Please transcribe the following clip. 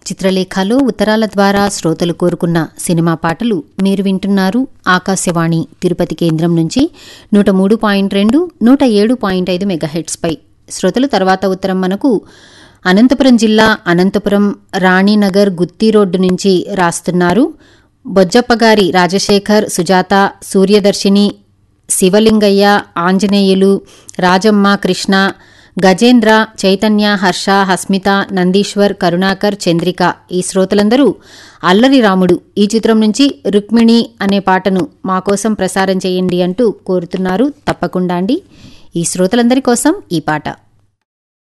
చిత్రలేఖలో ఉత్తరాల ద్వారా శ్రోతలు కోరుకున్న సినిమా పాటలు మీరు వింటున్నారు ఆకాశవాణి తిరుపతి కేంద్రం నుంచి నూట మూడు పాయింట్ రెండు నూట ఏడు పాయింట్ ఐదు మెగాహెట్స్పై శ్రోతలు తర్వాత ఉత్తరం మనకు అనంతపురం జిల్లా అనంతపురం రాణినగర్ గుత్తి రోడ్డు నుంచి రాస్తున్నారు బొజ్జప్పగారి రాజశేఖర్ సుజాత సూర్యదర్శిని శివలింగయ్య ఆంజనేయులు రాజమ్మ కృష్ణ గజేంద్ర చైతన్య హర్ష హస్మిత నందీశ్వర్ కరుణాకర్ చంద్రిక ఈ శ్రోతలందరూ అల్లరి రాముడు ఈ చిత్రం నుంచి రుక్మిణి అనే పాటను మా కోసం ప్రసారం చేయండి అంటూ కోరుతున్నారు తప్పకుండా అండి ఈ శ్రోతలందరి కోసం ఈ పాట